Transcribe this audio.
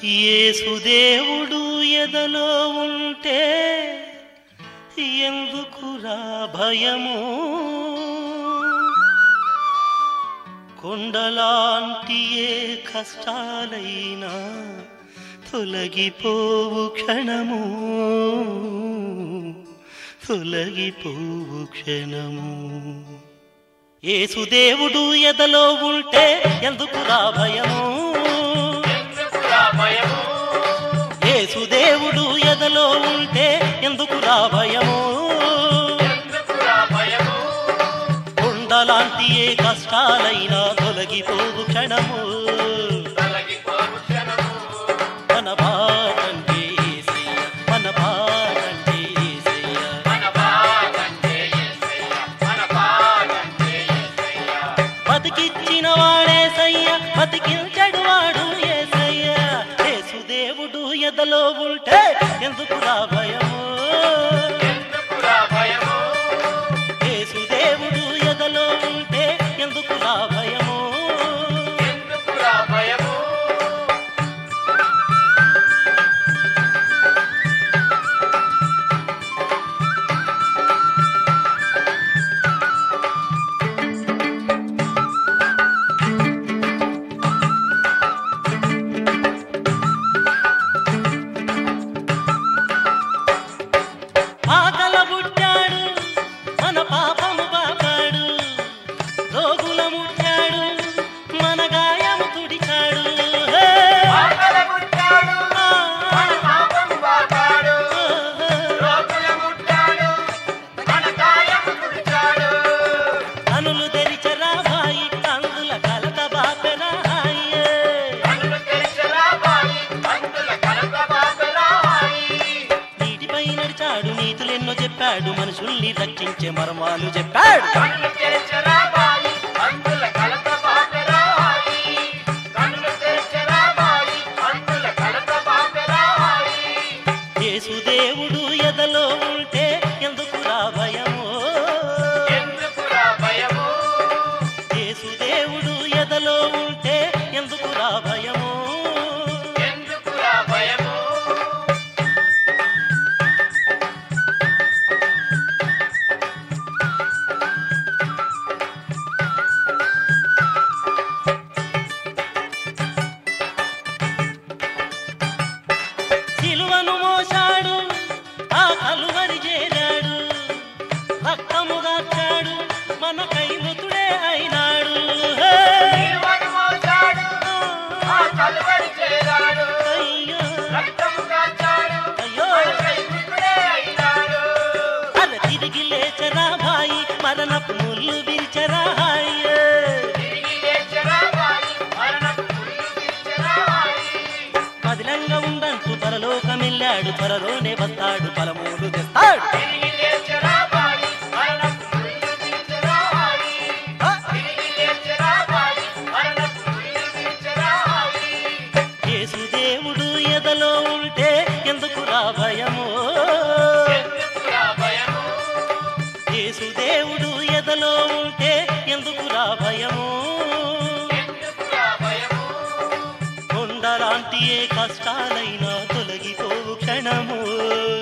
యేసుదేవుడు ఎదలో ఉంటే ఎందుకురా భయము కొండలాంటి ఏ కష్టాలైనా తొలగిపోవు క్షణము తొలగిపోవు క్షణము యేసుదేవుడు ఎదలో ఉంటే ఎందుకురా భయము ఎందుకురా భయము యేసుదేవుడు ఎదలో ఉంటే ఎందుకురా భయము ఎందుకురా భయము కొండలాంటి ఏ కష్టాలైనా తొలగిపోవు క్షణము తొలగిపోవు క్షణము మన బాటంటే యేసయ్య, మన బాటంటే యేసయ్య. మన బాగంటే యేసయ్య మన బాగంటే యేసయ్య బతికిచ్చిన వాడేసయ్య బతికించడు వాడు ఏసయ్య యేసుదేవుడు ఎదలో ఉంటే ఎందుకురా భయము ఎందుకురా భయము యేసుదేవుడు ఎదలో ఉంటే ఎందుకురా భయము ఎందుకురా భయము ఆకల పుట్టాడు మన పాపము పాపాడు రోగుల ముట్టాడు మన గాయము తుడిచాడు హే! ఆకలి పుట్టాడు ఆ, మన పాపము బాపాడు ఆ, రోగుల ముట్టాడు మన గాయము తుడిచాడు కనులు తెరిచరా భాయి కందుల కలత బాపెరా హాయే. కన్నులు తెరిచెరా బాయి కందుల కలత బాపెరా హాయి నీటిపై నడిచాడు నీతులెన్నో చెప్పాడు మనుషుల్ని రక్షించే మర్మాలు చెప్పాడు కన్నులు తెరిచెరా బాయి కందుల కలత బాపెరా హాయి కన్నులు తెరిచెరా బాయి కందుల కలత బాపెరా హాయి యేసుదేవుడు ఎదలో ఉంటే ఎందుకురా భయము ఎందుకురా భయము యేసుదేవుడు ఎదలో ఉంటే ఎందుకురా భయము ఎందుకురా భయము సిలువను మోసాడు ఆ కలువరి చేరాడు రక్తము గాచాడు మన కై మృతుడే అయినాడు హే! నిలువను మోసాడు ఆ కలువరి చేరాడు అయ్యో రక్తము కాచాడు అయ్యో మనకై మృతుడే అయినాడు అల తిరిగి లేచరా భాయి మరణపు ముళ్ళు విరిచరా హాయే. తిరిగి లేచెరా బాయి మరణపు ముళ్ళు విరిచెరా హాయి పదిలంగా ఉందంటూ పరలోకమెళ్ళాడు త్వరలోనే వస్తాడు పలమూలు తెస్తాడు తిరిగి లేచెరా బాయి మరణపు ముళ్ళు విరిచెరా హాయి ఆ! తిరిగి లేచెరా బాయి మరణపు ముళ్ళు విరిచెరా హాయి యేసుదేవుడు ఎదలో ఉంటే ఎందుకురా భయము ఎందుకురా భయము యేసుదేవుడు ఎదలో ఉంటే ఎందుకురా భయము ఎందుకురా భయము కొండలాంటి ఏ కష్టాలైనా తొలగిపోవు క్షణము